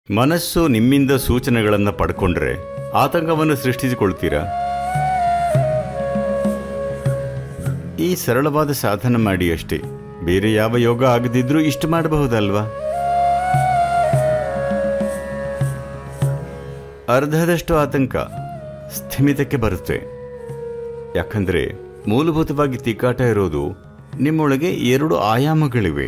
ಮನಸ್ಸು ನಿಮ್ಮಿಂದ ಸೂಚನೆಗಳನ್ನು ಪಡ್ಕೊಂಡ್ರೆ ಆತಂಕವನ್ನು ಸೃಷ್ಟಿಸಿಕೊಳ್ತೀರಾ ಈ ಸರಳವಾದ ಸಾಧನ ಮಾಡಿ ಅಷ್ಟೇ ಬೇರೆ ಯಾವ ಯೋಗ ಆಗದಿದ್ರೂ ಇಷ್ಟು ಮಾಡಬಹುದಲ್ವಾ ಅರ್ಧದಷ್ಟು ಆತಂಕ ಸ್ಥಿಮಿತಕ್ಕೆ ಬರುತ್ತೆ ಯಾಕಂದ್ರೆ ಮೂಲಭೂತವಾಗಿ ತಿಕ್ಕಾಟ ಇರೋದು ನಿಮ್ಮೊಳಗೆ ಎರಡು ಆಯಾಮಗಳಿವೆ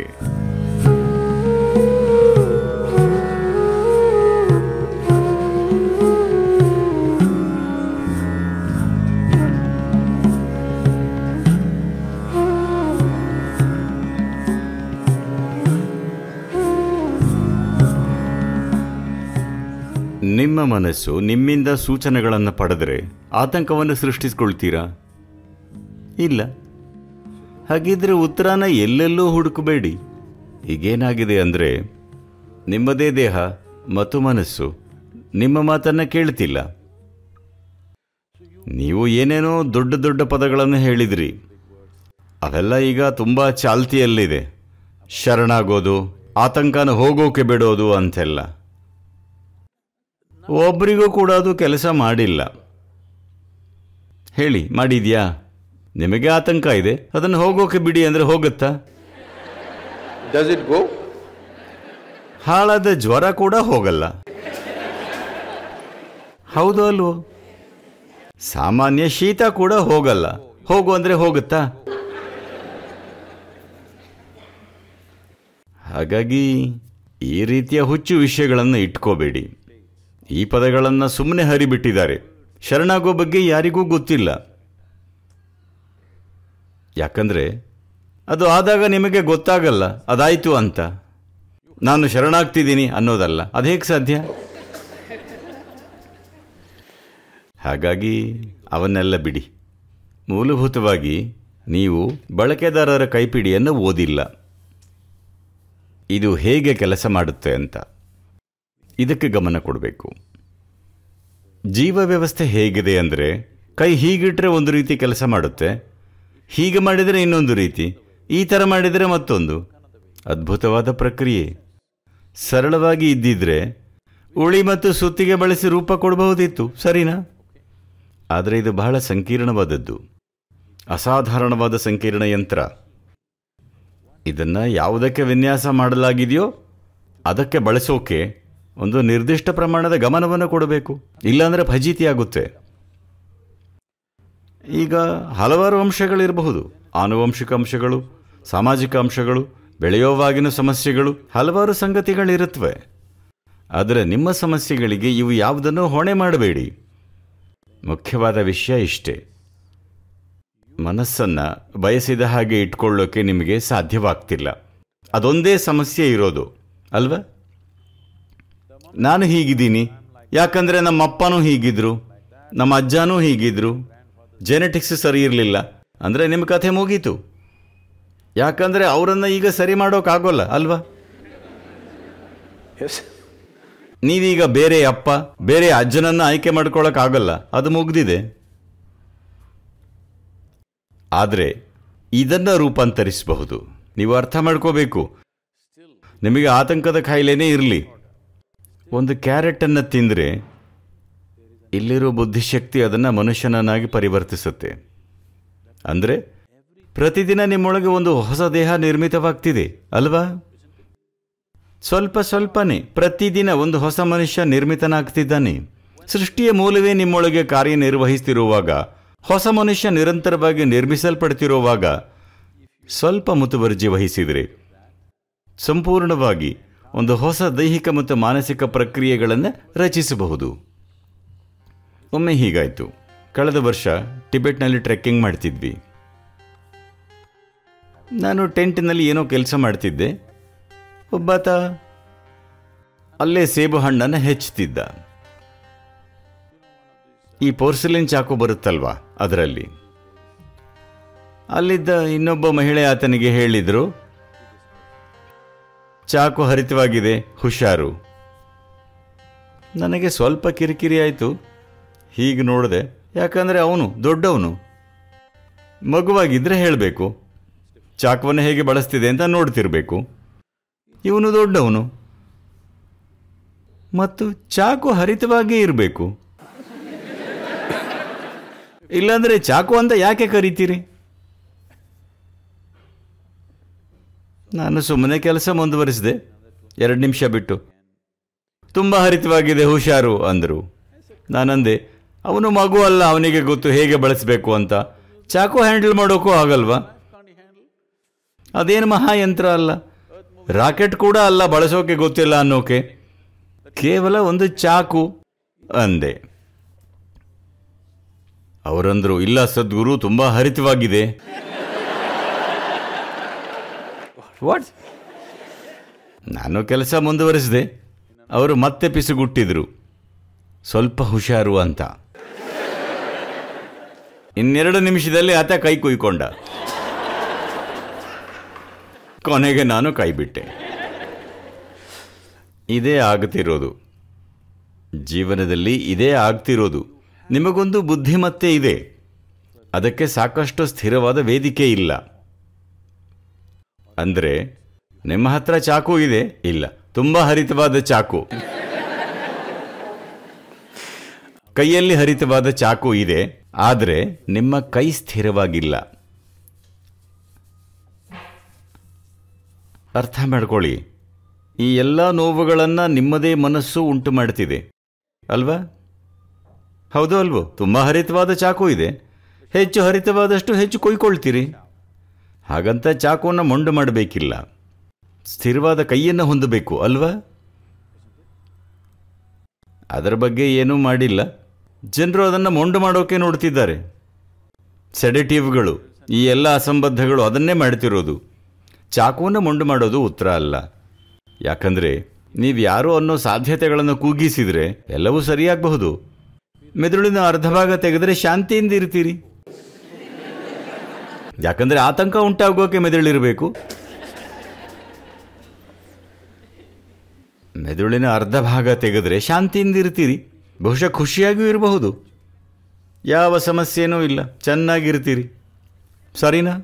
ನಿಮ್ಮ ಮನಸ್ಸು ನಿಮ್ಮಿಂದ ಸೂಚನೆಗಳನ್ನು ಪಡೆದರೆ ಆತಂಕವನ್ನು ಸೃಷ್ಟಿಸ್ಕೊಳ್ತೀರಾ ಇಲ್ಲ ಹಾಗಿದ್ರೆ ಉತ್ತರನ ಎಲ್ಲೆಲ್ಲೂ ಹುಡುಕಬೇಡಿ ಈಗೇನಾಗಿದೆ ಅಂದರೆ ನಿಮ್ಮದೇ ದೇಹ ಮತ್ತು ಮನಸ್ಸು ನಿಮ್ಮ ಮಾತನ್ನ ಕೇಳ್ತಿಲ್ಲ ನೀವು ಏನೇನೋ ದೊಡ್ಡ ದೊಡ್ಡ ಪದಗಳನ್ನು ಹೇಳಿದ್ರಿ ಅವೆಲ್ಲ ಈಗ ತುಂಬ ಚಾಲ್ತಿಯಲ್ಲಿದೆ ಶರಣಾಗೋದು ಆತಂಕನ ಹೋಗೋಕೆ ಬಿಡೋದು ಅಂತೆಲ್ಲ ಒಬ್ಬರಿಗೂ ಕೂಡ ಅದು ಕೆಲಸ ಮಾಡಿಲ್ಲ ಹೇಳಿ ಮಾಡಿದ್ಯಾ ನಿಮಗೆ ಆತಂಕ ಇದೆ ಅದನ್ನು ಹೋಗೋಕೆ ಬಿಡಿ ಅಂದರೆ ಹೋಗುತ್ತಾ Does it go? ಹಾಳಾದ ಜ್ವರ ಕೂಡ ಹೋಗಲ್ಲ ಹೌದು ಅಲ್ವೋ ಸಾಮಾನ್ಯ ಶೀತ ಕೂಡ ಹೋಗಲ್ಲ ಹೋಗು ಅಂದ್ರೆ ಹೋಗುತ್ತಾ ಹಾಗಾಗಿ ಈ ರೀತಿಯ ಹುಚ್ಚು ವಿಷಯಗಳನ್ನು ಇಟ್ಕೋಬೇಡಿ ಈ ಪದಗಳನ್ನು ಸುಮ್ಮನೆ ಹರಿಬಿಟ್ಟಿದ್ದಾರೆ ಶರಣಾಗೋ ಬಗ್ಗೆ ಯಾರಿಗೂ ಗೊತ್ತಿಲ್ಲ ಯಾಕಂದ್ರೆ ಅದು ಆದಾಗ ನಿಮಗೆ ಗೊತ್ತಾಗಲ್ಲ ಅದಾಯ್ತು ಅಂತ ನಾನು ಶರಣಾಗ್ತಿದ್ದೀನಿ ಅನ್ನೋದಲ್ಲ ಅದು ಹೇಗೆ ಸಾಧ್ಯ ಹಾಗಾಗಿ ಅವನ್ನೆಲ್ಲ ಬಿಡಿ ಮೂಲಭೂತವಾಗಿ ನೀವು ಬಳಕೆದಾರರ ಕೈಪಿಡಿಯನ್ನು ಓದಿಲ್ಲ ಇದು ಹೇಗೆ ಕೆಲಸ ಮಾಡುತ್ತೆ ಅಂತ ಇದಕ್ಕೆ ಗಮನ ಕೊಡಬೇಕು ಜೀವ ವ್ಯವಸ್ಥೆ ಹೇಗಿದೆ ಅಂದರೆ ಕೈ ಹೀಗಿಟ್ರೆ ಒಂದು ರೀತಿ ಕೆಲಸ ಮಾಡುತ್ತೆ ಹೀಗೆ ಮಾಡಿದರೆ ಇನ್ನೊಂದು ರೀತಿ ಈ ಥರ ಮಾಡಿದರೆ ಮತ್ತೊಂದು ಅದ್ಭುತವಾದ ಪ್ರಕ್ರಿಯೆ ಸರಳವಾಗಿ ಇದ್ದಿದ್ರೆ ಉಳಿ ಮತ್ತು ಸುತ್ತಿಗೆ ಬಳಸಿ ರೂಪ ಕೊಡಬಹುದಿತ್ತು ಸರಿನಾ ಆದರೆ ಇದು ಬಹಳ ಸಂಕೀರ್ಣವಾದದ್ದು ಅಸಾಧಾರಣವಾದ ಸಂಕೀರ್ಣ ಯಂತ್ರ ಇದನ್ನು ಯಾವುದಕ್ಕೆ ವಿನ್ಯಾಸ ಮಾಡಲಾಗಿದೆಯೋ ಅದಕ್ಕೆ ಬಳಸೋಕೆ ಒಂದು ನಿರ್ದಿಷ್ಟ ಪ್ರಮಾಣದ ಗಮನವನ್ನು ಕೊಡಬೇಕು ಇಲ್ಲಾಂದರೆ ಫಜೀತಿ ಆಗುತ್ತೆ ಈಗ ಹಲವಾರು ಅಂಶಗಳಿರಬಹುದು ಆನುವಂಶಿಕ ಅಂಶಗಳು ಸಾಮಾಜಿಕ ಅಂಶಗಳು ಬೆಳೆಯೋವಾಗಿನ ಸಮಸ್ಯೆಗಳು ಹಲವಾರು ಸಂಗತಿಗಳಿರುತ್ತವೆ ಆದರೆ ನಿಮ್ಮ ಸಮಸ್ಯೆಗಳಿಗೆ ಇವು ಯಾವುದನ್ನು ಹೊಣೆ ಮಾಡಬೇಡಿ ಮುಖ್ಯವಾದ ವಿಷಯ ಇಷ್ಟೇ ಮನಸ್ಸನ್ನು ಬಯಸಿದ ಹಾಗೆ ಇಟ್ಕೊಳ್ಳೋಕೆ ನಿಮಗೆ ಸಾಧ್ಯವಾಗ್ತಿಲ್ಲ ಅದೊಂದೇ ಸಮಸ್ಯೆ ಇರೋದು ಅಲ್ವಾ ನಾನು ಹೀಗಿದ್ದೀನಿ ಯಾಕಂದರೆ ನಮ್ಮ ಅಪ್ಪನೂ ಹೀಗಿದ್ರು ನಮ್ಮ ಅಜ್ಜನೂ ಹೀಗಿದ್ರು ಜೆನೆಟಿಕ್ಸ್ ಸರಿ ಇರಲಿಲ್ಲ ಅಂದರೆ ನಿಮ್ಮ ಕಥೆ ಮುಗೀತು ಯಾಕಂದರೆ ಅವರನ್ನು ಈಗ ಸರಿ ಮಾಡೋಕ್ಕಾಗೋಲ್ಲ ಅಲ್ವಾ Yes. ನೀವೀಗ ಬೇರೆ ಅಪ್ಪ ಬೇರೆ ಅಜ್ಜನನ್ನು ಆಯ್ಕೆ ಮಾಡ್ಕೊಳ್ಳೋಕ್ಕಾಗಲ್ಲ ಅದು ಮುಗ್ದಿದೆ ಆದರೆ ಇದನ್ನು ರೂಪಾಂತರಿಸಬಹುದು ನೀವು ಅರ್ಥ ಮಾಡ್ಕೋಬೇಕು ನಿಮಗೆ ಆತಂಕದ ಕಾಯಿಲೆನೇ ಇರಲಿ ಒಂದು ಕ್ಯಾರೆಟನ್ನು ತಿಂದರೆ ಇಲ್ಲಿರೋ ಬುದ್ಧಿಶಕ್ತಿ ಅದನ್ನು ಮನುಷ್ಯನನ್ನಾಗಿ ಪರಿವರ್ತಿಸುತ್ತೆ ಅಂದರೆ ಪ್ರತಿದಿನ ನಿಮ್ಮೊಳಗೆ ಒಂದು ಹೊಸ ದೇಹ ನಿರ್ಮಿತವಾಗ್ತಿದೆ ಅಲ್ವಾ ಸ್ವಲ್ಪ ಸ್ವಲ್ಪನೇ ಪ್ರತಿದಿನ ಒಂದು ಹೊಸ ಮನುಷ್ಯ ನಿರ್ಮಿತನಾಗ್ತಿದ್ದಾನೆ ಸೃಷ್ಟಿಯ ಮೂಲವೇ ನಿಮ್ಮೊಳಗೆ ಕಾರ್ಯನಿರ್ವಹಿಸ್ತಿರುವಾಗ ಹೊಸ ಮನುಷ್ಯ ನಿರಂತರವಾಗಿ ನಿರ್ಮಿಸಲ್ಪಡ್ತಿರುವಾಗ ಸ್ವಲ್ಪ ಮುತುವರ್ಜಿ ವಹಿಸಿದರೆ ಸಂಪೂರ್ಣವಾಗಿ ಒಂದು ಹೊಸ ದೈಹಿಕ ಮತ್ತು ಮಾನಸಿಕ ಪ್ರಕ್ರಿಯೆಗಳನ್ನು ರಚಿಸಬಹುದು ಒಮ್ಮೆ ಹೀಗಾಯಿತು ಕಳೆದ ವರ್ಷ ಟಿಬೆಟ್ನಲ್ಲಿ ಟ್ರೆಕ್ಕಿಂಗ್ ಮಾಡ್ತಿದ್ವಿ ನಾನು ಟೆಂಟ್ನಲ್ಲಿ ಏನೋ ಕೆಲಸ ಮಾಡ್ತಿದ್ದೆ ಒಬ್ಬಾತ ಅಲ್ಲೇ ಸೇಬು ಹಣ್ಣನ್ನು ಹೆಚ್ಚುತ್ತಿದ್ದ ಈ ಪೋರ್ಸಿಲಿನ್ ಚಾಕು ಬರುತ್ತಲ್ವಾ ಅದರಲ್ಲಿ ಅಲ್ಲಿದ್ದ ಇನ್ನೊಬ್ಬ ಮಹಿಳೆ ಆತನಿಗೆ ಹೇಳಿದ್ರು ಚಾಕು ಹರಿತವಾಗಿದೆ ಹುಷಾರು ನನಗೆ ಸ್ವಲ್ಪ ಕಿರಿಕಿರಿ ಆಯಿತು ಹೀಗೆ ನೋಡಿದೆ ಯಾಕಂದರೆ ಅವನು ದೊಡ್ಡವನು ಮಗುವಾಗಿದ್ದರೆ ಹೇಳಬೇಕು ಚಾಕುವನ್ನು ಹೇಗೆ ಬಳಸ್ತಿದೆ ಅಂತ ನೋಡ್ತಿರ್ಬೇಕು ಇವನು ದೊಡ್ಡವನು ಮತ್ತು ಚಾಕು ಹರಿತವಾಗೇ ಇರಬೇಕು ಇಲ್ಲಾಂದ್ರೆ ಚಾಕು ಅಂತ ಯಾಕೆ ಕರಿತೀರಿ ನಾನು ಸುಮ್ಮನೆ ಕೆಲಸ ಮುಂದುವರಿಸಿದೆ ಎರಡು ನಿಮಿಷ ಬಿಟ್ಟು ತುಂಬ ಹರಿತವಾಗಿದೆ ಹುಷಾರು ಅಂದರು ನಾನಂದೆ ಅವನು ಮಗು ಅಲ್ಲ ಅವನಿಗೆ ಗೊತ್ತು ಹೇಗೆ ಬಳಸಬೇಕು ಅಂತ ಚಾಕು ಹ್ಯಾಂಡಲ್ ಮಾಡೋಕ್ಕೂ ಆಗಲ್ವಾ ಅದೇನು ಮಹಾಯಂತ್ರ ಅಲ್ಲ ರಾಕೆಟ್ ಕೂಡ ಅಲ್ಲ ಬಳಸೋಕೆ ಗೊತ್ತಿಲ್ಲ ಅನ್ನೋಕೆ ಕೇವಲ ಒಂದು ಚಾಕು ಅಂದೆ ಅವರಂದ್ರು ಇಲ್ಲ ಸದ್ಗುರು ತುಂಬಾ ಹರಿತವಾಗಿದೆ ವಾಟ್ ನಾನು ಕೆಲಸ ಮುಂದುವರಿಸಿದೆ ಅವರು ಮತ್ತೆ ಪಿಸುಗುಟ್ಟಿದ್ರು ಸ್ವಲ್ಪ ಹುಷಾರು ಅಂತ ಇನ್ನೆರಡು ನಿಮಿಷದಲ್ಲಿ ಆತ ಕೈ ಕುಯ್ಕೊಂಡ ಕೊನೆಗೆ ನಾನು ಕೈ ಬಿಟ್ಟೆ ಇದೇ ಆಗ್ತಿರೋದು ಜೀವನದಲ್ಲಿ ಇದೇ ಆಗ್ತಿರೋದು ನಿಮಗೊಂದು ಬುದ್ಧಿಮತ್ತೆ ಇದೆ ಅದಕ್ಕೆ ಸಾಕಷ್ಟು ಸ್ಥಿರವಾದ ವೇದಿಕೆ ಇಲ್ಲ ಅಂದರೆ ನಿಮ್ಮ ಹತ್ರ ಚಾಕು ಇದೆ ಇಲ್ಲ ತುಂಬ ಹರಿತವಾದ ಚಾಕು ಕೈಯಲ್ಲಿ ಹರಿತವಾದ ಚಾಕು ಇದೆ ಆದರೆ ನಿಮ್ಮ ಕೈ ಸ್ಥಿರವಾಗಿಲ್ಲ ಅರ್ಥ ಮಾಡ್ಕೊಳ್ಳಿ ಈ ಎಲ್ಲ ನೋವುಗಳನ್ನು ನಿಮ್ಮದೇ ಮನಸ್ಸು ಉಂಟು ಮಾಡ್ತಿದೆ ಅಲ್ವಾ ಹೌದು ಅಲ್ವೋ ತುಂಬ ಹರಿತವಾದ ಚಾಕು ಇದೆ ಹೆಚ್ಚು ಹರಿತವಾದಷ್ಟು ಹೆಚ್ಚು ಕೊಯ್ಕೊಳ್ತೀರಿ ಹಾಗಂತ ಚಾಕುವನ್ನು ಮೊಂಡು ಮಾಡಬೇಕಿಲ್ಲ ಸ್ಥಿರವಾದ ಕೈಯನ್ನು ಹೊಂದಬೇಕು ಅಲ್ವಾ ಅದರ ಬಗ್ಗೆ ಏನೂ ಮಾಡಿಲ್ಲ ಜನರು ಅದನ್ನು ಮೊಂಡು ಮಾಡೋಕೆ ನೋಡ್ತಿದ್ದಾರೆ ಸೆಡೆಟಿವ್ಗಳು ಈ ಎಲ್ಲ ಅಸಂಬದ್ಧಗಳು ಅದನ್ನೇ ಮಾಡ್ತಿರೋದು ಚಾಕುವನ್ನು ಮೊಂಡು ಮಾಡೋದು ಉತ್ತರ ಅಲ್ಲ ಯಾಕಂದ್ರೆ ನೀವು ಯಾರು ಅನ್ನೋ ಸಾಧ್ಯತೆಗಳನ್ನು ಕೂಗಿಸಿದ್ರೆ ಎಲ್ಲವೂ ಸರಿಯಾಗಬಹುದು ಮೆದುಳಿನ ಅರ್ಧ ಭಾಗ ತೆಗೆದ್ರೆ ಶಾಂತಿಯಿಂದ ಇರ್ತೀರಿ ಯಾಕಂದ್ರೆ ಆತಂಕ ಉಂಟಾಗೋಕೆ ಮೆದುಳಿರಬೇಕು ಮೆದುಳಿನ ಅರ್ಧ ಭಾಗ ತೆಗೆದ್ರೆ ಶಾಂತಿಯಿಂದ ಇರ್ತೀರಿ ಬಹುಶಃ ಖುಷಿಯಾಗಿಯೂ ಇರಬಹುದು ಯಾವ ಸಮಸ್ಯೆನೂ ಇಲ್ಲ ಚೆನ್ನಾಗಿರ್ತೀರಿ ಸರಿನಾ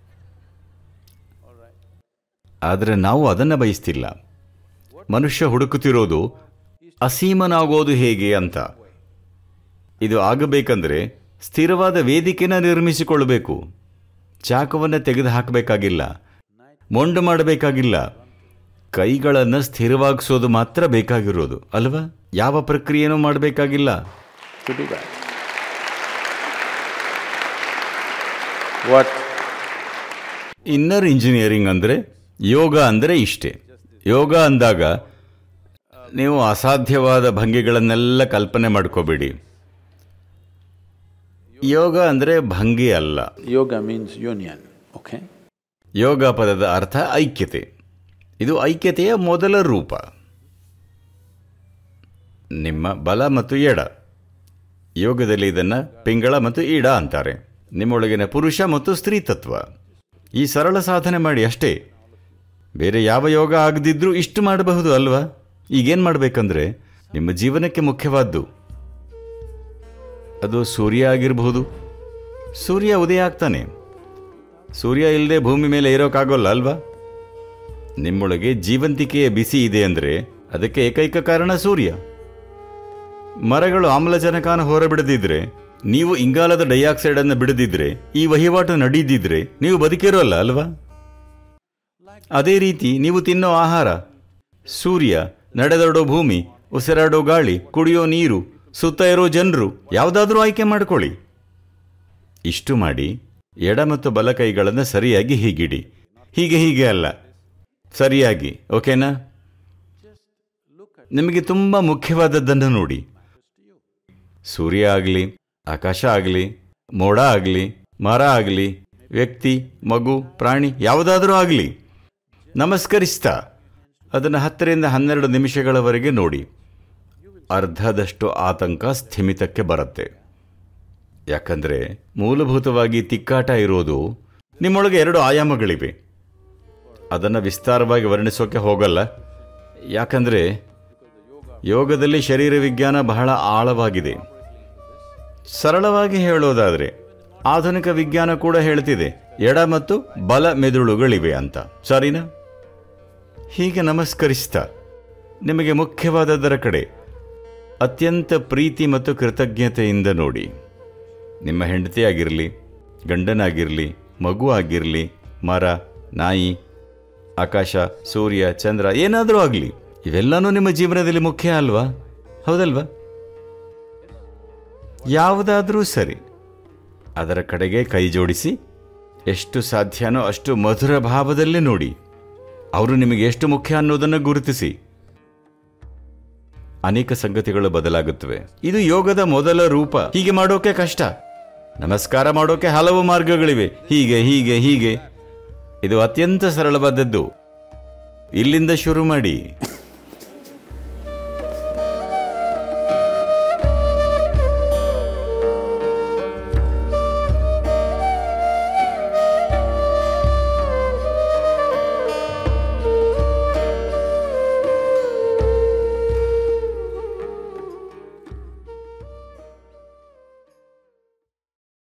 ಆದರೆ ನಾವು ಅದನ್ನು ಬಯಸ್ತಿಲ್ಲ ಮನುಷ್ಯ ಹುಡುಕುತ್ತಿರೋದು ಅಸೀಮನಾಗೋದು ಹೇಗೆ ಅಂತ ಇದು ಆಗಬೇಕಂದ್ರೆ ಸ್ಥಿರವಾದ ವೇದಿಕೆನ ನಿರ್ಮಿಸಿಕೊಳ್ಳಬೇಕು ಚಾಕವನ್ನು ತೆಗೆದು ಹಾಕಬೇಕಾಗಿಲ್ಲ ಮೊಂಡು ಮಾಡಬೇಕಾಗಿಲ್ಲ ಕೈಗಳನ್ನು ಸ್ಥಿರವಾಗಿಸೋದು ಮಾತ್ರ ಬೇಕಾಗಿರೋದು ಅಲ್ವಾ ಯಾವ ಪ್ರಕ್ರಿಯೆನೂ ಮಾಡಬೇಕಾಗಿಲ್ಲ to do that. What inner engineering ಅಂದರೆ ಯೋಗ ಅಂದರೆ ಇಷ್ಟೇ ಯೋಗ ಅಂದಾಗ ನೀವು ಅಸಾಧ್ಯವಾದ ಭಂಗಿಗಳನ್ನೆಲ್ಲ ಕಲ್ಪನೆ ಮಾಡ್ಕೋಬೇಡಿ ಯೋಗ ಅಂದರೆ ಭಂಗಿ ಅಲ್ಲ yoga means union, okay? ಯೋಗ ಪದದ ಅರ್ಥ ಐಕ್ಯತೆ ಇದು ಐಕ್ಯತೆಯ ಮೊದಲ ರೂಪ ನಿಮ್ಮ ಬಲ ಮತ್ತು ಎಡ ಯೋಗದಲ್ಲಿ ಇದನ್ನು ಪಿಂಗಳ ಮತ್ತು ಈಡ ಅಂತಾರೆ ನಿಮ್ಮೊಳಗಿನ ಪುರುಷ ಮತ್ತು ಸ್ತ್ರೀ ತತ್ವ ಈ ಸರಳ ಸಾಧನೆ ಮಾಡಿ ಅಷ್ಟೇ ಬೇರೆ ಯಾವ ಯೋಗ ಆಗದಿದ್ರೂ ಇಷ್ಟು ಮಾಡಬಹುದು ಅಲ್ವಾ ಈಗೇನು ಮಾಡಬೇಕಂದ್ರೆ ನಿಮ್ಮ ಜೀವನಕ್ಕೆ ಮುಖ್ಯವಾದ್ದು ಅದು ಸೂರ್ಯ ಆಗಿರಬಹುದು ಸೂರ್ಯ ಉದಯ ಆಗ್ತಾನೆ ಸೂರ್ಯ ಇಲ್ಲದೆ ಭೂಮಿ ಮೇಲೆ ಇರೋಕ್ಕಾಗೋಲ್ಲ ಅಲ್ವಾ ನಿಮ್ಮೊಳಗೆ ಜೀವಂತಿಕೆಯ ಬಿಸಿ ಇದೆ ಅಂದರೆ ಅದಕ್ಕೆ ಏಕೈಕ ಕಾರಣ ಸೂರ್ಯ ಮರಗಳು ಆಮ್ಲಜನಕನ ಹೊರಬಿಡದಿದ್ರೆ ನೀವು ಇಂಗಾಲದ ಡೈಆಕ್ಸೈಡ್ ಅನ್ನು ಬಿಡದಿದ್ರೆ ಈ ವಹಿವಾಟು ನಡೀದಿದ್ರೆ ನೀವು ಬದುಕಿರೋಲ್ಲ ಅಲ್ವಾ ಅದೇ ರೀತಿ ನೀವು ತಿನ್ನೋ ಆಹಾರ ಸೂರ್ಯ ನಡೆದಾಡೋ ಭೂಮಿ ಉಸಿರಾಡೋ ಗಾಳಿ ಕುಡಿಯೋ ನೀರು ಸುತ್ತ ಇರೋ ಜನರು ಯಾವುದಾದ್ರೂ ಆಯ್ಕೆ ಮಾಡ್ಕೊಳ್ಳಿ ಇಷ್ಟು ಮಾಡಿ ಎಡ ಮತ್ತು ಬಲ ಕೈಗಳನ್ನು ಸರಿಯಾಗಿ ಹೀಗಿಡಿ ಹೀಗೆ ಹೀಗೆ ಅಲ್ಲ ಸರಿಯಾಗಿ ಓಕೆನಾ ನಿಮಗೆ ತುಂಬ ಮುಖ್ಯವಾದದ್ದನ್ನು ನೋಡಿ ಸೂರ್ಯ ಆಗಲಿ ಆಕಾಶ ಆಗಲಿ ಮೋಡ ಆಗಲಿ ಮರ ಆಗಲಿ ವ್ಯಕ್ತಿ ಮಗು ಪ್ರಾಣಿ ಯಾವುದಾದರೂ ಆಗಲಿ ನಮಸ್ಕರಿಸ್ತಾ ಅದನ್ನು ಹತ್ತರಿಂದ ಹನ್ನೆರಡು ನಿಮಿಷಗಳವರೆಗೆ ನೋಡಿ ಅರ್ಧದಷ್ಟು ಆತಂಕ ಸ್ಥಿಮಿತಕ್ಕೆ ಬರುತ್ತೆ ಯಾಕಂದರೆ ಮೂಲಭೂತವಾಗಿ ತಿಕ್ಕಾಟ ಇರೋದು ನಿಮ್ಮೊಳಗೆ ಎರಡು ಆಯಾಮಗಳಿವೆ ಅದನ್ನು ವಿಸ್ತಾರವಾಗಿ ವರ್ಣಿಸೋಕೆ ಹೋಗಲ್ಲ ಯಾಕಂದರೆ ಯೋಗದಲ್ಲಿ ಶರೀರ ವಿಜ್ಞಾನ ಬಹಳ ಆಳವಾಗಿದೆ ಸರಳವಾಗಿ ಹೇಳೋದಾದರೆ ಆಧುನಿಕ ವಿಜ್ಞಾನ ಕೂಡ ಹೇಳ್ತಿದೆ ಎಡ ಮತ್ತು ಬಲ ಮೆದುಳುಗಳಿವೆ ಅಂತ ಸರಿನಾ ಹೀಗೆ ನಮಸ್ಕರಿಸ್ತಾ ನಿಮಗೆ ಮುಖ್ಯವಾದದರ ಕಡೆ ಅತ್ಯಂತ ಪ್ರೀತಿ ಮತ್ತು ಕೃತಜ್ಞತೆಯಿಂದ ನೋಡಿ ನಿಮ್ಮ ಹೆಂಡತಿ ಆಗಿರಲಿ ಗಂಡನಾಗಿರಲಿ ಮಗು ಆಗಿರಲಿ ಮರ ನಾಯಿ ಆಕಾಶ ಸೂರ್ಯ ಚಂದ್ರ ಏನಾದರೂ ಆಗಲಿ ಇವೆಲ್ಲನೂ ನಿಮ್ಮ ಜೀವನದಲ್ಲಿ ಮುಖ್ಯ ಅಲ್ವಾ ಹೌದಲ್ವಾ ಯಾವುದಾದರೂ ಸರಿ ಅದರ ಕಡೆಗೆ ಕೈ ಜೋಡಿಸಿ ಎಷ್ಟು ಸಾಧ್ಯನೋ ಅಷ್ಟು ಮಧುರ ಭಾವದಲ್ಲೇ ನೋಡಿ ಅವರು ನಿಮಗೆ ಎಷ್ಟು ಮುಖ್ಯ ಅನ್ನೋದನ್ನು ಗುರುತಿಸಿ ಅನೇಕ ಸಂಗತಿಗಳು ಬದಲಾಗುತ್ತವೆ ಇದು ಯೋಗದ ಮೊದಲ ರೂಪ ಹೀಗೆ ಮಾಡೋಕೆ ಕಷ್ಟ ನಮಸ್ಕಾರ ಮಾಡೋಕೆ ಹಲವು ಮಾರ್ಗಗಳಿವೆ ಹೀಗೆ ಹೀಗೆ ಹೀಗೆ ಇದು ಅತ್ಯಂತ ಸರಳವಾದದ್ದು ಇಲ್ಲಿಂದ ಶುರು ಮಾಡಿ